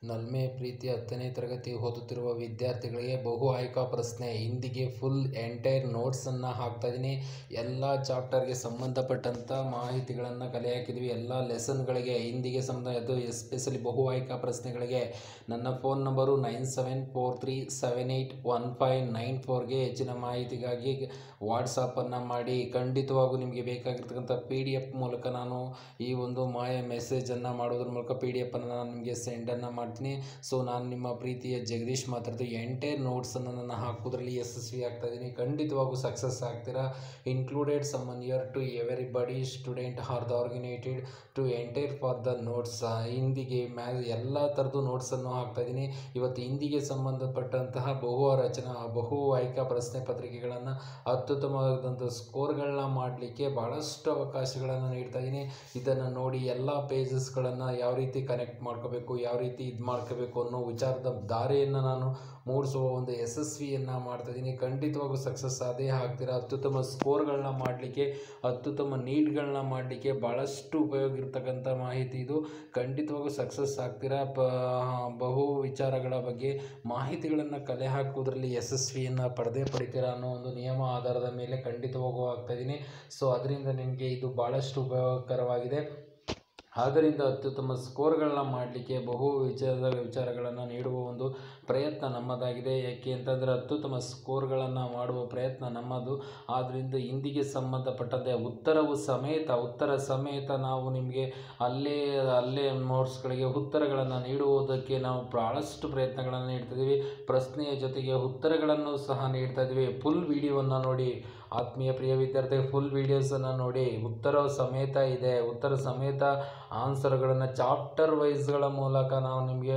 ನಲ್ಮೆ ಪ್ರೀತಿ ಹತ್ತನೇ ತರಗತಿ ಓದುತ್ತಿರುವ ವಿದ್ಯಾರ್ಥಿಗಳಿಗೆ ಬಹು ಆಯ್ಕಾ ಪ್ರಶ್ನೆ ಹಿಂದಿಗೆ ಫುಲ್ ಎಂಟೈರ್ ನೋಟ್ಸನ್ನು ಹಾಕ್ತಾಯಿದ್ದೀನಿ ಎಲ್ಲ ಚಾಪ್ಟರ್ಗೆ ಸಂಬಂಧಪಟ್ಟಂಥ ಮಾಹಿತಿಗಳನ್ನು ಕಲೆ ಹಾಕಿದ್ವಿ ಎಲ್ಲ ಲೆಸನ್ಗಳಿಗೆ ಹಿಂದಿಗೆ ಸಂಬಂಧ ಅದು ಎಸ್ಪೆಷಲಿ ಬಹು ಆಯ್ಕಾ ಪ್ರಶ್ನೆಗಳಿಗೆ ನನ್ನ phone number nine seven four three seven eight one five nine ಫೋರ್ಗೆ ಹೆಚ್ಚಿನ ಮಾಹಿತಿಗಾಗಿ ವಾಟ್ಸಪ್ಪನ್ನು ಮಾಡಿ ಖಂಡಿತವಾಗೂ ನಿಮಗೆ ಬೇಕಾಗಿರ್ತಕ್ಕಂಥ ಪಿ ಡಿ ಎಫ್ ಮೂಲಕ ನಾನು ಈ ಒಂದು ಮಾಯ ಮೆಸೇಜನ್ನು ಮಾಡೋದ್ರ ಮೂಲಕ ಪಿ ಡಿ ಎಫನ್ನು ನಾನು ನಿಮಗೆ ಸೆಂಡನ್ನು ಮಾಡ್ತೀನಿ ಸೊ ನಾನು ನಿಮ್ಮ ಪ್ರೀತಿಯ ಜಗದೀಶ್ ಮಾತಾಡ್ತು ಎಂಟೈರ್ ನೋಟ್ಸನ್ನು ನಾನು ಹಾಕೋದ್ರಲ್ಲಿ ಯಶಸ್ವಿ ಆಗ್ತಾ ಇದ್ದೀನಿ ಖಂಡಿತವಾಗೂ ಸಕ್ಸಸ್ ಆಗ್ತೀರಾ included summon year to everybody student are the organized to entire for the notes ಹಿಂದಿಗೆ ಮ್ಯಾ ಎಲ್ಲ ಥರದ್ದು ನೋಟ್ಸನ್ನು ಹಾಕ್ತಾ ಇದ್ದೀನಿ ಇವತ್ತು ಹಿಂದಿಗೆ ಸಂಬಂಧಪಟ್ಟಂತಹ ಬಹು ರಚನಾ ಬಹು ಆಯ್ಕಾ ಪ್ರಶ್ನೆ ಪತ್ರಿಕೆಗಳನ್ನು ಅತ್ಯುತ್ತಮವಾದಂಥ ಸ್ಕೋರ್ಗಳನ್ನ ಮಾಡಲಿಕ್ಕೆ ಭಾಳಷ್ಟು ಅವಕಾಶಗಳನ್ನು ನೀಡ್ತಾ ಇದ್ದೀನಿ ಇದನ್ನು ನೋಡಿ ಎಲ್ಲ ಪೇಜಸ್ಗಳನ್ನು ಯಾವ ರೀತಿ ಕನೆಕ್ಟ್ ಮಾಡ್ಕೋಬೇಕು ಯಾವ ರೀತಿ ಇದು ಮಾಡ್ಕೋಬೇಕು ಅನ್ನೋ ವಿಚಾರದ ದಾರಿಯನ್ನು ನಾನು ಮೂಡಿಸುವ ಒಂದು ಯಶಸ್ವಿಯನ್ನು ಮಾಡ್ತಾಯಿದ್ದೀನಿ ಖಂಡಿತವಾಗೂ ಸಕ್ಸಸ್ ಅದೇ ಆಗ್ತೀರಾ ಅತ್ಯುತ್ತಮ ಸ್ಕೋರ್ಗಳನ್ನ ಮಾಡಲಿಕ್ಕೆ ಅತ್ಯುತ್ತಮ ನೀಡ್ಗಳನ್ನ ಮಾಡಲಿಕ್ಕೆ ಭಾಳಷ್ಟು ಉಪಯೋಗ ಇರ್ತಕ್ಕಂಥ ಮಾಹಿತಿ ಇದು ಖಂಡಿತವಾಗೂ ಸಕ್ಸಸ್ ಆಗ್ತೀರಾ ಪ ಬಹು ವಿಚಾರಗಳ ಬಗ್ಗೆ ಮಾಹಿತಿಗಳನ್ನು ಕಲೆ ಹಾಕುವುದರಲ್ಲಿ ಯಶಸ್ವಿಯನ್ನು ಪಡೆದೇ ಪಡಿತೀರಾ ಅನ್ನೋ ಒಂದು ನಿಯಮ ಆಧಾರದ ಮೇಲೆ ಖಂಡಿತವಾಗೂ ಆಗ್ತಾಯಿದ್ದೀನಿ ಸೊ ಅದರಿಂದ ನಿಮಗೆ ಇದು ಭಾಳಷ್ಟು ಉಪಯೋಗಕರವಾಗಿದೆ ಆದ್ದರಿಂದ ಅತ್ಯುತ್ತಮ ಸ್ಕೋರ್ಗಳನ್ನ ಮಾಡಲಿಕ್ಕೆ ಬಹು ವಿಚಾರದ ವಿಚಾರಗಳನ್ನು ನೀಡುವ ಒಂದು ಪ್ರಯತ್ನ ನಮ್ಮದಾಗಿದೆ ಯಾಕೆ ಅಂತಂದರೆ ಅತ್ಯುತ್ತಮ ಸ್ಕೋರ್ಗಳನ್ನು ಮಾಡುವ ಪ್ರಯತ್ನ ನಮ್ಮದು ಆದ್ದರಿಂದ ಹಿಂದಿಗೆ ಸಂಬಂಧಪಟ್ಟಂತೆ ಉತ್ತರವು ಸಮೇತ ಉತ್ತರ ಸಮೇತ ನಾವು ನಿಮಗೆ ಅಲ್ಲೇ ಅಲ್ಲೇ ನೋಟ್ಸ್ಗಳಿಗೆ ಉತ್ತರಗಳನ್ನು ನೀಡುವುದಕ್ಕೆ ನಾವು ಭಾಳಷ್ಟು ಪ್ರಯತ್ನಗಳನ್ನು ನೀಡ್ತಿದ್ದೀವಿ ಪ್ರಶ್ನೆಯ ಜೊತೆಗೆ ಉತ್ತರಗಳನ್ನು ಸಹ ನೀಡ್ತಾ ಇದ್ದೀವಿ ಫುಲ್ ವಿಡಿಯೋವನ್ನು ನೋಡಿ ಆತ್ಮೀಯ ಪ್ರಿಯ ವಿದ್ಯಾರ್ಥಿ ಫುಲ್ ವೀಡಿಯೋಸನ್ನು ನೋಡಿ ಉತ್ತರ ಸಮೇತ ಇದೆ ಉತ್ತರ ಸಮೇತ ಆನ್ಸರ್ಗಳನ್ನು ಚಾಪ್ಟರ್ ವೈಸ್ಗಳ ಮೂಲಕ ನಾವು ನಿಮಗೆ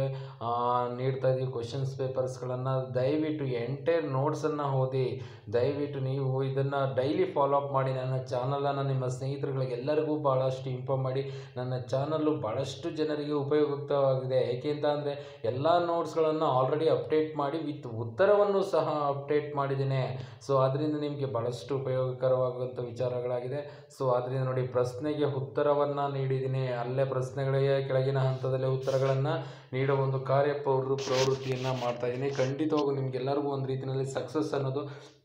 ನೀಡ್ತಾ ಇದ್ದೀವಿ ಕ್ವಶನ್ಸ್ ಪೇಪರ್ಸ್ಗಳನ್ನು ದಯವಿಟ್ಟು ಎಂಟೈರ್ ನೋಟ್ಸನ್ನು ಓದಿ ದಯವಿಟ್ಟು ನೀವು ಇದನ್ನು ಡೈಲಿ ಫಾಲೋ ಅಪ್ ಮಾಡಿ ನನ್ನ ಚಾನಲನ್ನು ನಿಮ್ಮ ಸ್ನೇಹಿತರುಗಳಿಗೆ ಎಲ್ಲರಿಗೂ ಭಾಳಷ್ಟು ಇನ್ಫಾರ್ಮ್ ಮಾಡಿ ನನ್ನ ಚಾನಲ್ಲು ಭಾಳಷ್ಟು ಜನರಿಗೆ ಉಪಯುಕ್ತವಾಗಿದೆ ಏಕೆ ಅಂತ ಅಂದರೆ ಎಲ್ಲ ನೋಟ್ಸ್ಗಳನ್ನು ಆಲ್ರೆಡಿ ಅಪ್ಡೇಟ್ ಮಾಡಿ ವಿತ್ ಉತ್ತರವನ್ನು ಸಹ ಅಪ್ಡೇಟ್ ಮಾಡಿದ್ದೇನೆ ಸೊ ಅದರಿಂದ ನಿಮಗೆ ಭಾಳಷ್ಟು ಉಪಯೋಗಕರವಾಗುವಂಥ ವಿಚಾರಗಳಾಗಿದೆ ಸೊ ಅದರಿಂದ ನೋಡಿ ಪ್ರಶ್ನೆಗೆ ಉತ್ತರವನ್ನು ನೀಡಿದ್ದೀನಿ ಅಲ್ಲೇ ಪ್ರಶ್ನೆಗಳಿಗೆ ಕೆಳಗಿನ ಹಂತದಲ್ಲೇ ಉತ್ತರಗಳನ್ನು ನೀಡೋ ಒಂದು ಕಾರ್ಯ ಪ್ರವೃ ಪ್ರವೃತ್ತಿಯನ್ನು ಮಾಡ್ತಾ ಇದ್ದೀನಿ ಖಂಡಿತವಾಗೂ ನಿಮಗೆಲ್ಲರಿಗೂ ಒಂದು ರೀತಿಯಲ್ಲಿ ಸಕ್ಸಸ್ ಅನ್ನೋದು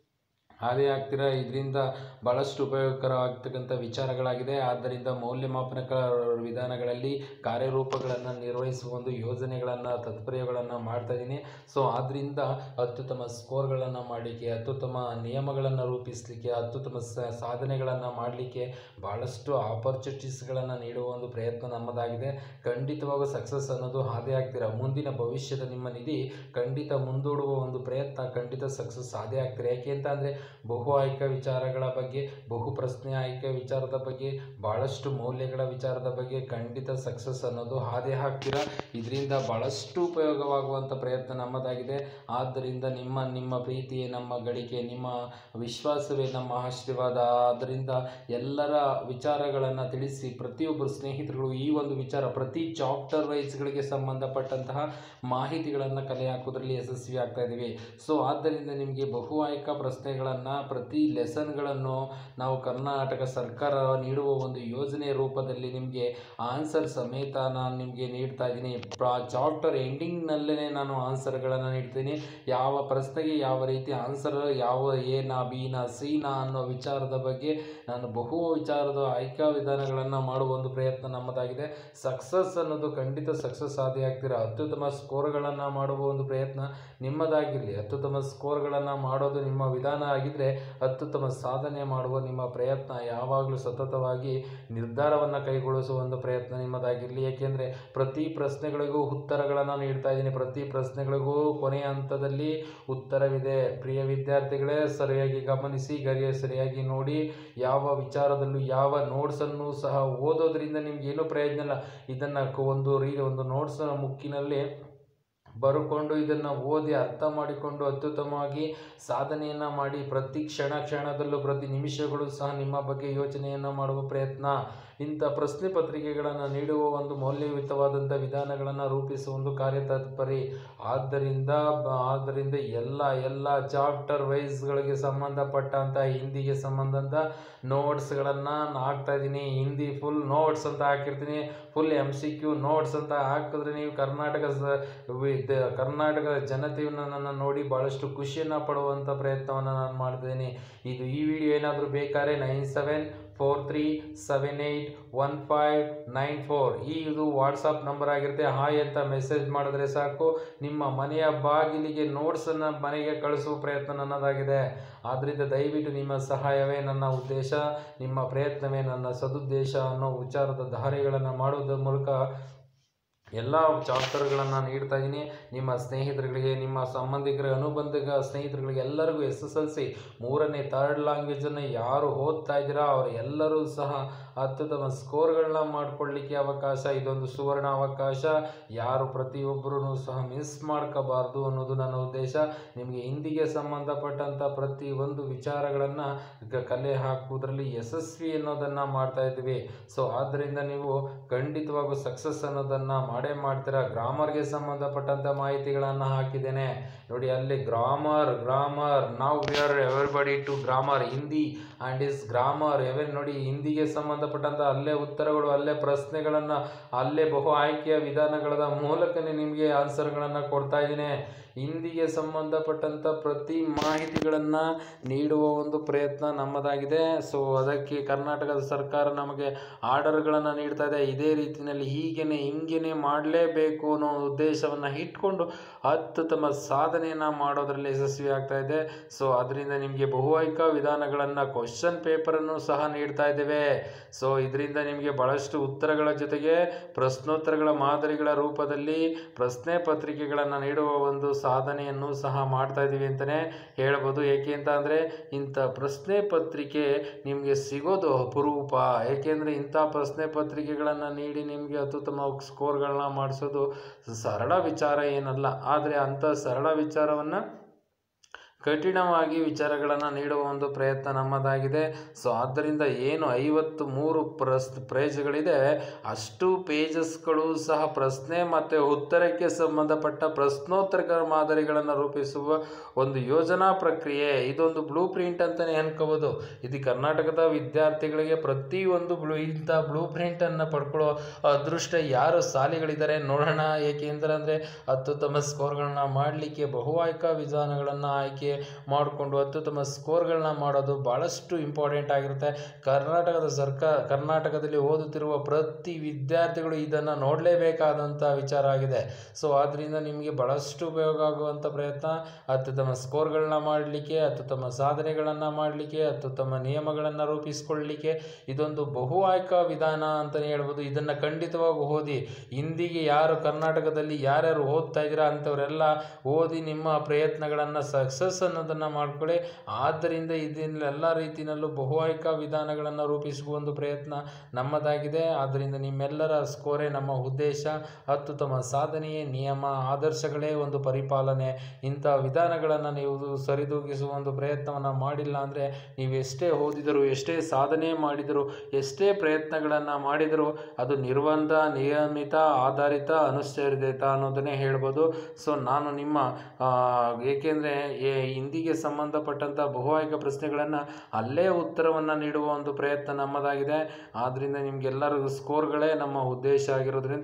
ಹಾಗೆ ಆಗ್ತಿರ ಇದರಿಂದ ಭಾಳಷ್ಟು ಉಪಯೋಗಕರವಾಗ್ತಕ್ಕಂಥ ವಿಚಾರಗಳಾಗಿದೆ ಆದ್ದರಿಂದ ಮೌಲ್ಯಮಾಪನಕ ವಿಧಾನಗಳಲ್ಲಿ ಕಾರ್ಯರೂಪಗಳನ್ನು ನಿರ್ವಹಿಸುವ ಒಂದು ಯೋಜನೆಗಳನ್ನು ತಾತ್ಪರ್ಯಗಳನ್ನು ಮಾಡ್ತಾ ಇದ್ದೀನಿ ಸೊ ಆದ್ದರಿಂದ ಅತ್ಯುತ್ತಮ ಸ್ಕೋರ್ಗಳನ್ನು ಮಾಡಲಿಕ್ಕೆ ಅತ್ಯುತ್ತಮ ನಿಯಮಗಳನ್ನು ರೂಪಿಸಲಿಕ್ಕೆ ಅತ್ಯುತ್ತಮ ಸಾಧನೆಗಳನ್ನು ಮಾಡಲಿಕ್ಕೆ ಭಾಳಷ್ಟು ಆಪರ್ಚುನಿಟೀಸ್ಗಳನ್ನು ನೀಡುವ ಒಂದು ಪ್ರಯತ್ನ ನಮ್ಮದಾಗಿದೆ ಖಂಡಿತವಾಗೂ ಸಕ್ಸಸ್ ಅನ್ನೋದು ಹಾದೇ ಆಗ್ತೀರ ಮುಂದಿನ ಭವಿಷ್ಯದ ನಿಮ್ಮ ನಿಧಿ ಖಂಡಿತ ಮುಂದೂಡುವ ಒಂದು ಪ್ರಯತ್ನ ಖಂಡಿತ ಸಕ್ಸಸ್ ಸಾಧ್ಯ ಆಗ್ತೀರ ಯಾಕೆ ಅಂತ ಅಂದರೆ ಬಹು ಆಯ್ಕೆ ವಿಚಾರಗಳ ಬಗ್ಗೆ ಬಹು ಪ್ರಶ್ನೆ ಆಯ್ಕೆ ವಿಚಾರದ ಬಗ್ಗೆ ಭಾಳಷ್ಟು ಮೌಲ್ಯಗಳ ವಿಚಾರದ ಬಗ್ಗೆ ಖಂಡಿತ ಸಕ್ಸಸ್ ಅನ್ನೋದು ಹಾದೇ ಹಾಕ್ತೀರ ಇದರಿಂದ ಭಾಳಷ್ಟು ಉಪಯೋಗವಾಗುವಂಥ ಪ್ರಯತ್ನ ನಮ್ಮದಾಗಿದೆ ಆದ್ದರಿಂದ ನಿಮ್ಮ ನಿಮ್ಮ ಪ್ರೀತಿಯೇ ನಮ್ಮ ಗಳಿಕೆ ನಿಮ್ಮ ವಿಶ್ವಾಸವೇ ನಮ್ಮ ಆಶೀರ್ವಾದ ಆದ್ದರಿಂದ ಎಲ್ಲರ ವಿಚಾರಗಳನ್ನು ತಿಳಿಸಿ ಪ್ರತಿಯೊಬ್ಬರು ಸ್ನೇಹಿತರುಗಳು ಈ ಒಂದು ವಿಚಾರ ಪ್ರತಿ ಚಾಪ್ಟರ್ ವೈಸ್ಗಳಿಗೆ ಸಂಬಂಧಪಟ್ಟಂತಹ ಮಾಹಿತಿಗಳನ್ನು ಕಲೆ ಹಾಕೋದ್ರಲ್ಲಿ ಯಶಸ್ವಿ ಆಗ್ತಾ ಇದ್ದೀವಿ ಸೊ ಆದ್ದರಿಂದ ನಿಮಗೆ ಬಹು ಆಯ್ಕಾ ಪ್ರಶ್ನೆಗಳನ್ನು ಪ್ರತಿ ಲೆಸನ್ಗಳನ್ನು ನಾವು ಕರ್ನಾಟಕ ಸರ್ಕಾರ ನೀಡುವ ಒಂದು ಯೋಜನೆ ರೂಪದಲ್ಲಿ ನಿಮಗೆ ಆನ್ಸರ್ ಸಮೇತ ನಾನು ನಿಮಗೆ ನೀಡ್ತಾ ಇದ್ದೀನಿ ಪ್ರಾ ಚಾಪ್ಟರ್ ಎಂಡಿಂಗ್ನಲ್ಲೇ ನಾನು ಆನ್ಸರ್ಗಳನ್ನು ನೀಡ್ತೀನಿ ಯಾವ ಪ್ರಶ್ನೆಗೆ ಯಾವ ರೀತಿ ಆನ್ಸರ್ ಯಾವ ಎನಾ ಬಿನಾ ಸಿನಾ ಅನ್ನೋ ವಿಚಾರದ ಬಗ್ಗೆ ನಾನು ಬಹು ವಿಚಾರದ ಆಯ್ಕಾ ವಿಧಾನಗಳನ್ನು ಮಾಡುವ ಒಂದು ಪ್ರಯತ್ನ ನಮ್ಮದಾಗಿದೆ ಸಕ್ಸಸ್ ಅನ್ನೋದು ಖಂಡಿತ ಸಕ್ಸಸ್ ಸಾಧ್ಯ ಆಗ್ತೀರ ಅತ್ಯುತ್ತಮ ಸ್ಕೋರ್ಗಳನ್ನು ಮಾಡುವ ಒಂದು ಪ್ರಯತ್ನ ನಿಮ್ಮದಾಗಿರಲಿ ಅತ್ಯುತ್ತಮ ಸ್ಕೋರ್ಗಳನ್ನು ಮಾಡೋದು ನಿಮ್ಮ ವಿಧಾನ ಆಗಿದ್ದರೆ ಅತ್ಯುತ್ತಮ ಸಾಧನೆ ಮಾಡುವ ನಿಮ್ಮ ಪ್ರಯತ್ನ ಯಾವಾಗಲೂ ಸತತವಾಗಿ ನಿರ್ಧಾರವನ್ನು ಕೈಗೊಳಿಸುವ ಒಂದು ಪ್ರಯತ್ನ ನಿಮ್ಮದಾಗಿರಲಿ ಏಕೆಂದರೆ ಪ್ರತಿ ಪ್ರಶ್ನೆಗಳಿಗೂ ಉತ್ತರಗಳನ್ನು ನೀಡ್ತಾ ಇದ್ದೀನಿ ಪ್ರತಿ ಪ್ರಶ್ನೆಗಳಿಗೂ ಕೊನೆಯ ಹಂತದಲ್ಲಿ ಉತ್ತರವಿದೆ ಪ್ರಿಯ ವಿದ್ಯಾರ್ಥಿಗಳೇ ಸರಿಯಾಗಿ ಗಮನಿಸಿ ಗರಿಯ ಸರಿಯಾಗಿ ನೋಡಿ ಯಾವ ವಿಚಾರದಲ್ಲೂ ಯಾವ ನೋಟ್ಸನ್ನು ಸಹ ಓದೋದ್ರಿಂದ ನಿಮ್ಗೇನು ಪ್ರಯೋಜನ ಇಲ್ಲ ಇದನ್ನು ಒಂದು ರೀ ಒಂದು ನೋಟ್ಸ್ನ ಮುಕ್ಕಿನಲ್ಲಿ ಬರುಕೊಂಡು ಇದನ್ನು ಓದಿ ಅರ್ಥ ಮಾಡಿಕೊಂಡು ಅತ್ಯುತ್ತಮವಾಗಿ ಸಾಧನೆಯನ್ನು ಮಾಡಿ ಪ್ರತಿ ಕ್ಷಣ ಕ್ಷಣದಲ್ಲೂ ಪ್ರತಿ ನಿಮಿಷಗಳು ಸಹ ನಿಮ್ಮ ಬಗ್ಗೆ ಯೋಚನೆಯನ್ನು ಮಾಡುವ ಪ್ರಯತ್ನ ಇಂಥ ಪ್ರಶ್ನೆ ಪತ್ರಿಕೆಗಳನ್ನು ನೀಡುವ ಒಂದು ಮೌಲ್ಯಯುತವಾದಂಥ ವಿಧಾನಗಳನ್ನು ರೂಪಿಸುವ ಒಂದು ಕಾರ್ಯತತ್ಪರಿ ಆದ್ದರಿಂದ ಬ- ಆದ್ದರಿಂದ ಎಲ್ಲ ಎಲ್ಲ ಚಾಪ್ಟರ್ ವೈಸ್ಗಳಿಗೆ ಸಂಬಂಧಪಟ್ಟಂಥ ಹಿಂದಿಗೆ ಸಂಬಂಧಂತ ನೋಟ್ಸ್ಗಳನ್ನು ಹಾಕ್ತಾ ಇದ್ದೀನಿ ಹಿಂದಿ ಫುಲ್ ನೋಟ್ಸ್ ಅಂತ ಹಾಕಿರ್ತೀನಿ full M C Q notes ಅಂತ ಹಾಕಿದ್ರೆ ನೀವು ಕರ್ನಾಟಕ ಸ ವಿದ್ ಕರ್ನಾಟಕದ ಜನತೆಯು ನನ್ನನ್ನು ನೋಡಿ ಭಾಳಷ್ಟು ಖುಷಿಯನ್ನು ಪಡುವಂಥ ಪ್ರಯತ್ನವನ್ನು ನಾನು ಮಾಡ್ತಿದ್ದೀನಿ ಇದು ಈ ವಿಡಿಯೋ ಏನಾದರೂ ಬೇಕಾದ್ರೆ nine seven four three seven eight one five nine four ಈ ಇದು ವಾಟ್ಸಪ್ ನಂಬರ್ ಆಗಿರುತ್ತೆ ಹಾಯ್ ಅಂತ ಮೆಸೇಜ್ ಮಾಡಿದ್ರೆ ಸಾಕು ನಿಮ್ಮ ಮನೆಯ ಬಾಗಿಲಿಗೆ ನೋಟ್ಸನ್ನು ಮನೆಗೆ ಕಳಿಸುವ ಪ್ರಯತ್ನ ನನ್ನದಾಗಿದೆ ಆದ್ದರಿಂದ ದಯವಿಟ್ಟು ನಿಮ್ಮ ಸಹಾಯವೇ ನನ್ನ ಉದ್ದೇಶ ನಿಮ್ಮ ಪ್ರಯತ್ನವೇ ನನ್ನ ಸದುದ್ದೇಶ ಅನ್ನೋ ವಿಚಾರದ ಧಾರೆಗಳನ್ನು ಮಾಡೋದ್ರ ಮೂಲಕ ಎಲ್ಲ ಚಾಪ್ಟರ್ಗಳನ್ನು ನೀಡ್ತಾ ಇದ್ದೀನಿ ನಿಮ್ಮ ಸ್ನೇಹಿತರುಗಳಿಗೆ ನಿಮ್ಮ ಸಂಬಂಧಿಕರ ಅನುಬಂಧಿಕ ಸ್ನೇಹಿತರುಗಳಿಗೆ ಎಲ್ಲರಿಗೂ ಎಸ್ ಎಸ್ ಎಲ್ ಸಿ ಮೂರನೇ ಥರ್ಡ್ ಲ್ಯಾಂಗ್ವೇಜನ್ನು ಯಾರು ಓದ್ತಾ ಇದ್ದೀರಾ ಅವರು ಎಲ್ಲರೂ ಸಹ ಅತ್ಯುತ್ತಮ ಸ್ಕೋರ್ಗಳನ್ನ ಮಾಡಿಕೊಳ್ಳಿಕ್ಕೆ ಅವಕಾಶ ಇದೊಂದು ಸುವರ್ಣ ಅವಕಾಶ ಯಾರು ಪ್ರತಿಯೊಬ್ಬರೂ ಸಹ ಮಿಸ್ ಮಾಡ್ಕೋಬಾರ್ದು ಅನ್ನೋದು ನನ್ನ ಉದ್ದೇಶ ನಿಮಗೆ ಹಿಂದಿಗೆ ಸಂಬಂಧಪಟ್ಟಂಥ ಪ್ರತಿ ಒಂದು ವಿಚಾರಗಳನ್ನು ಕಲೆ ಹಾಕುವುದರಲ್ಲಿ ಯಶಸ್ವಿ ಅನ್ನೋದನ್ನು ಮಾಡ್ತಾ ಇದ್ದೀವಿ ಸೊ ಆದ್ದರಿಂದ ನೀವು ಖಂಡಿತವಾಗೂ ಸಕ್ಸಸ್ ಅನ್ನೋದನ್ನು ಮಾಡೇ ಮಾಡ್ತೀರಾ ಗ್ರಾಮರ್ಗೆ ಸಂಬಂಧಪಟ್ಟಂಥ ಮಾಹಿತಿಗಳನ್ನು ಹಾಕಿದ್ದೇನೆ ನೋಡಿ ಅಲ್ಲಿ ಗ್ರಾಮರ್ ಗ್ರಾಮರ್ ನಾವು we are everybody to grammar Hindi and is grammar ever ನೋಡಿ ಹಿಂದಿಗೆ ಸಂಬಂಧಪಟ್ಟಂಥ ಅಲ್ಲೇ ಉತ್ತರಗಳು ಅಲ್ಲೇ ಪ್ರಶ್ನೆಗಳನ್ನು ಅಲ್ಲೇ ಬಹು ಆಯ್ಕೆಯ ವಿಧಾನಗಳ ಮೂಲಕನೇ ನಿಮಗೆ ಆನ್ಸರ್ಗಳನ್ನು ಕೊಡ್ತಾ ಇದ್ದೀನಿ ಹಿಂದಿಗೆ ಸಂಬಂಧಪಟ್ಟಂಥ ಪ್ರತಿ ಮಾಹಿತಿಗಳನ್ನು ನೀಡುವ ಒಂದು ಪ್ರಯತ್ನ ನಮ್ಮದಾಗಿದೆ ಸೊ ಅದಕ್ಕೆ ಕರ್ನಾಟಕದ ಸರ್ಕಾರ ನಮಗೆ ಆರ್ಡರ್ಗಳನ್ನು ನೀಡ್ತಾ ಇದೆ ಇದೇ ರೀತಿಯಲ್ಲಿ ಹೀಗೇನೆ ಹಿಂಗೇನೆ ಮಾಡಲೇಬೇಕು ಅನ್ನೋ ಉದ್ದೇಶವನ್ನು ಇಟ್ಕೊಂಡು ಅತ್ಯುತ್ತಮ ಸಾಧನೆಯನ್ನು ಮಾಡೋದರಲ್ಲಿ ಯಶಸ್ವಿ ಆಗ್ತಾ ಇದೆ ಸೊ ಅದರಿಂದ ನಿಮಗೆ ಬಹುವಾಹಿಕ ವಿಧಾನಗಳನ್ನು ಕ್ವಶನ್ ಪೇಪರನ್ನು ಸಹ ನೀಡ್ತಾ ಇದ್ದೇವೆ ಸೊ ಇದರಿಂದ ನಿಮಗೆ ಭಾಳಷ್ಟು ಉತ್ತರಗಳ ಜೊತೆಗೆ ಪ್ರಶ್ನೋತ್ತರಗಳ ಮಾದರಿಗಳ ರೂಪದಲ್ಲಿ ಪ್ರಶ್ನೆ ಪತ್ರಿಕೆಗಳನ್ನು ನೀಡುವ ಒಂದು ಸಾಧನೆಯನ್ನು ಸಹ ಮಾಡ್ತಾ ಇದ್ದೀವಿ ಅಂತಲೇ ಹೇಳ್ಬೋದು ಏಕೆ ಅಂತ ಅಂದರೆ ಇಂಥ ಪ್ರಶ್ನೆ ಪತ್ರಿಕೆ ನಿಮಗೆ ಸಿಗೋದು ಅಪರೂಪ ಏಕೆಂದರೆ ಇಂಥ ಪ್ರಶ್ನೆ ಪತ್ರಿಕೆಗಳನ್ನು ನೀಡಿ ನಿಮಗೆ ಅತ್ಯುತ್ತಮ ಸ್ಕೋರ್ಗಳನ್ನ ಮಾಡಿಸೋದು ಸರಳ ವಿಚಾರ ಏನಲ್ಲ ಆದರೆ ಅಂಥ ಸರಳ ವಿಚಾರವನ್ನು ಕಠಿಣವಾಗಿ ವಿಚಾರಗಳನ್ನು ನೀಡುವ ಒಂದು ಪ್ರಯತ್ನ ನಮ್ಮದಾಗಿದೆ ಸೊ ಆದ್ದರಿಂದ ಏನು ಐವತ್ತು ಮೂರು ಪ್ರಸ್ ಪೇಜ್ಗಳಿದೆ ಅಷ್ಟು ಪೇಜಸ್ಗಳು ಸಹ ಪ್ರಶ್ನೆ ಮತ್ತು ಉತ್ತರಕ್ಕೆ ಸಂಬಂಧಪಟ್ಟ ಪ್ರಶ್ನೋತ್ತರ ಮಾದರಿಗಳನ್ನು ರೂಪಿಸುವ ಒಂದು ಯೋಜನಾ ಪ್ರಕ್ರಿಯೆ ಇದೊಂದು ಬ್ಲೂ ಪ್ರಿಂಟ್ ಅಂತಲೇ ಅನ್ಕೋಬೋದು ಇದು ಕರ್ನಾಟಕದ ವಿದ್ಯಾರ್ಥಿಗಳಿಗೆ ಪ್ರತಿಯೊಂದು ಬ್ಲೂ ಇಂಥ ಬ್ಲೂ ಪ್ರಿಂಟನ್ನು ಪಡ್ಕೊಳ್ಳೋ ಅದೃಷ್ಟ ಯಾರು ಸಾಲಿಗಳಿದ್ದಾರೆ ನೋಡೋಣ ಏಕೆಂದರೆ ಅಂದರೆ ಅತ್ಯುತ್ತಮ ಸ್ಕೋರ್ಗಳನ್ನ ಮಾಡಲಿಕ್ಕೆ ಬಹುವಾಹಿಕ ವಿಧಾನಗಳನ್ನು ಆಯ್ಕೆ ಮಾಡಿಕೊಂಡು ಅತ್ಯುತ್ತಮ ಸ್ಕೋರ್ಗಳನ್ನ ಮಾಡೋದು ಭಾಳಷ್ಟು ಇಂಪಾರ್ಟೆಂಟ್ ಆಗಿರುತ್ತೆ ಕರ್ನಾಟಕದ ಸರ್ಕಾರ ಕರ್ನಾಟಕದಲ್ಲಿ ಓದುತ್ತಿರುವ ಪ್ರತಿ ವಿದ್ಯಾರ್ಥಿಗಳು ಇದನ್ನು ನೋಡಲೇಬೇಕಾದಂಥ ವಿಚಾರ ಆಗಿದೆ ಸೊ ಆದ್ದರಿಂದ ನಿಮಗೆ ಭಾಳಷ್ಟು ಉಪಯೋಗ ಆಗುವಂಥ ಪ್ರಯತ್ನ ಅತ್ಯುತ್ತಮ ಸ್ಕೋರ್ಗಳನ್ನ ಮಾಡಲಿಕ್ಕೆ ಅತ್ಯುತ್ತಮ ಸಾಧನೆಗಳನ್ನು ಮಾಡಲಿಕ್ಕೆ ಅತ್ಯುತ್ತಮ ನಿಯಮಗಳನ್ನು ರೂಪಿಸ್ಕೊಳ್ಳಲಿಕ್ಕೆ ಇದೊಂದು ಬಹುವಾಹಿಕ ವಿಧಾನ ಅಂತಲೇ ಹೇಳ್ಬೋದು ಇದನ್ನು ಖಂಡಿತವಾಗಿ ಓದಿ ಹಿಂದಿಗೆ ಯಾರು ಕರ್ನಾಟಕದಲ್ಲಿ ಯಾರ್ಯಾರು ಓದ್ತಾ ಇದ್ದೀರಾ ಅಂಥವರೆಲ್ಲ ಓದಿ ನಿಮ್ಮ ಪ್ರಯತ್ನಗಳನ್ನು ಸಕ್ಸಸ್ ಅನ್ನೋದನ್ನು ಮಾಡ್ಕೊಳ್ಳಿ ಆದ್ದರಿಂದ ಇದನ್ನ ಎಲ್ಲ ರೀತಿಯಲ್ಲೂ ಬಹುವಾಹಿಕ ವಿಧಾನಗಳನ್ನು ರೂಪಿಸುವ ಒಂದು ಪ್ರಯತ್ನ ನಮ್ಮದಾಗಿದೆ ಆದ್ದರಿಂದ ನಿಮ್ಮೆಲ್ಲರ ಸ್ಕೋರೇ ನಮ್ಮ ಉದ್ದೇಶ ಅತ್ಯುತ್ತಮ ಸಾಧನೆಯೇ ನಿಯಮ ಆದರ್ಶಗಳೇ ಒಂದು ಪರಿಪಾಲನೆ ಇಂಥ ವಿಧಾನಗಳನ್ನು ನೀವು ಸರಿದೂಗಿಸುವ ಒಂದು ಪ್ರಯತ್ನವನ್ನು ಮಾಡಿಲ್ಲ ಅಂದರೆ ನೀವು ಎಷ್ಟೇ ಓದಿದರೂ ಎಷ್ಟೇ ಸಾಧನೆ ಮಾಡಿದರೂ ಎಷ್ಟೇ ಪ್ರಯತ್ನಗಳನ್ನು ಮಾಡಿದರೂ ಅದು ನಿರ್ಬಂಧ ನಿಯಮಿತ ಆಧಾರಿತ ಅನುಸರಿತ ಅನ್ನೋದನ್ನೇ ಹೇಳ್ಬೋದು ಸೊ ನಾನು ನಿಮ್ಮ ಆ, ಏಕೆಂದರೆ ಹಿಂದಿಗೆ ಸಂಬಂಧಪಟ್ಟಂಥ ಬಹುವಾಹಿಕ ಪ್ರಶ್ನೆಗಳನ್ನು ಅಲ್ಲೇ ಉತ್ತರವನ್ನು ನೀಡುವ ಒಂದು ಪ್ರಯತ್ನ ನಮ್ಮದಾಗಿದೆ ಆದ್ದರಿಂದ ನಿಮಗೆಲ್ಲರಿಗೂ ಸ್ಕೋರ್ಗಳೇ ನಮ್ಮ ಉದ್ದೇಶ ಆಗಿರೋದ್ರಿಂದ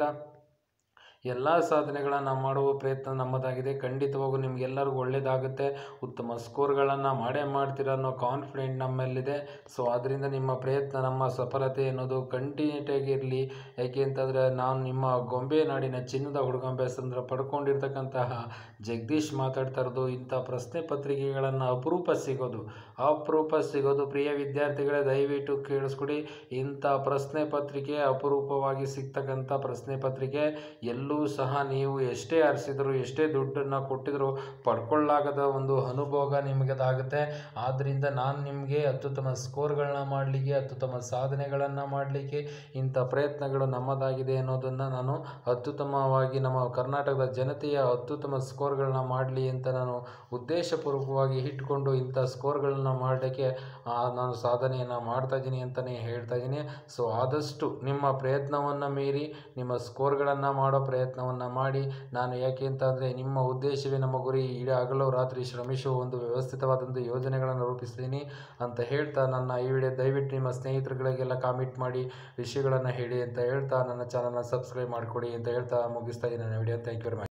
ಎಲ್ಲ ಸಾಧನೆಗಳನ್ನು ಮಾಡುವ ಪ್ರಯತ್ನ ನಮ್ಮದಾಗಿದೆ ಖಂಡಿತವಾಗೂ ನಿಮಗೆಲ್ಲರಿಗೂ ಒಳ್ಳೆಯದಾಗುತ್ತೆ ಉತ್ತಮ ಸ್ಕೋರ್ಗಳನ್ನು ಮಾಡೇ ಮಾಡ್ತೀರ ಅನ್ನೋ ಕಾನ್ಫಿಡೆಂಟ್ ನಮ್ಮಲ್ಲಿದೆ ಸೊ ಆದ್ದರಿಂದ ನಿಮ್ಮ ಪ್ರಯತ್ನ ನಮ್ಮ ಸಫಲತೆ ಅನ್ನೋದು ಕಂಟಿನ್ಯೂಟಿಯಾಗಿ ಇರಲಿ ಯಾಕೆ ಅಂತಂದರೆ ನಾನು ನಿಮ್ಮ ಗೊಂಬೆ ನಾಡಿನ ಚಿನ್ನದ ಹುಡುಗಂಬೆ ಸಂದ್ರ ಪಡ್ಕೊಂಡಿರ್ತಕ್ಕಂತಹ ಜಗದೀಶ್ ಮಾತಾಡ್ತಾ ಇರೋದು ಇಂಥ ಪ್ರಶ್ನೆ ಪತ್ರಿಕೆಗಳನ್ನು ಅಪರೂಪ ಸಿಗೋದು ಅಪರೂಪ ಸಿಗೋದು ಪ್ರಿಯ ವಿದ್ಯಾರ್ಥಿಗಳೇ ದಯವಿಟ್ಟು ಕೇಳಿಸ್ಕೊಡಿ ಇಂಥ ಪ್ರಶ್ನೆ ಪತ್ರಿಕೆ ಅಪರೂಪವಾಗಿ ಸಿಗ್ತಕ್ಕಂಥ ಪ್ರಶ್ನೆ ಪತ್ರಿಕೆ ಎಲ್ಲೂ ಎಲ್ಲೂ ಸಹ ನೀವು ಎಷ್ಟೇ ಹರಿಸಿದ್ರು ಎಷ್ಟೇ ದುಡ್ಡನ್ನು ಕೊಟ್ಟಿದ್ರು ಪಡ್ಕೊಳ್ಳಾಗದ ಒಂದು ಅನುಭೋಗ ನಿಮಗೆ ಅದಾಗುತ್ತೆ ಆದ್ದರಿಂದ ನಾನು ನಿಮಗೆ ಅತ್ಯುತ್ತಮ ಸ್ಕೋರ್ಗಳನ್ನ ಮಾಡಲಿಕ್ಕೆ ಅತ್ಯುತ್ತಮ ಸಾಧನೆಗಳನ್ನು ಮಾಡಲಿಕ್ಕೆ ಇಂಥ ಪ್ರಯತ್ನಗಳು ನಮ್ಮದಾಗಿದೆ ಅನ್ನೋದನ್ನು ನಾನು ಅತ್ಯುತ್ತಮವಾಗಿ ನಮ್ಮ ಕರ್ನಾಟಕದ ಜನತೆಯ ಅತ್ಯುತ್ತಮ ಸ್ಕೋರ್ಗಳನ್ನ ಮಾಡಲಿ ಅಂತ ನಾನು ಉದ್ದೇಶಪೂರ್ವಕವಾಗಿ ಇಟ್ಕೊಂಡು ಇಂಥ ಸ್ಕೋರ್ಗಳನ್ನ ಮಾಡಲಿಕ್ಕೆ ನಾನು ಸಾಧನೆಯನ್ನು ಮಾಡ್ತಾ ಇದ್ದೀನಿ ಅಂತಲೇ ಹೇಳ್ತಾ ಇದ್ದೀನಿ ಸೊ ಆದಷ್ಟು ನಿಮ್ಮ ಪ್ರಯತ್ನವನ್ನು ಮೀರಿ ನಿಮ್ಮ ಸ್ಕೋರ್ಗಳನ್ನು ಮಾಡೋ ಪ್ರಯತ್ನವನ್ನು ಮಾಡಿ ನಾನು ಯಾಕೆ ಅಂತಂದರೆ ನಿಮ್ಮ ಉದ್ದೇಶವೇ ನಮ್ಮ ಗುರಿ ಇಡೀ ಹಗಲು ರಾತ್ರಿ ಶ್ರಮಿಸುವ ಒಂದು ವ್ಯವಸ್ಥಿತವಾದಂಥ ಯೋಜನೆಗಳನ್ನು ರೂಪಿಸ್ತೀನಿ ಅಂತ ಹೇಳ್ತಾ ನನ್ನ ಈ ವಿಡಿಯೋ ದಯವಿಟ್ಟು ನಿಮ್ಮ ಸ್ನೇಹಿತರುಗಳಿಗೆಲ್ಲ ಕಾಮೆಂಟ್ ಮಾಡಿ ವಿಷಯಗಳನ್ನು ಹೇಳಿ ಅಂತ ಹೇಳ್ತಾ ನನ್ನ ಚಾನಲ್ನ ಸಬ್ಸ್ಕ್ರೈಬ್ ಮಾಡಿಕೊಡಿ ಅಂತ ಹೇಳ್ತಾ ಮುಗಿಸ್ತಾ ಇದ್ದೀನಿ ನನ್ನ video thank you very much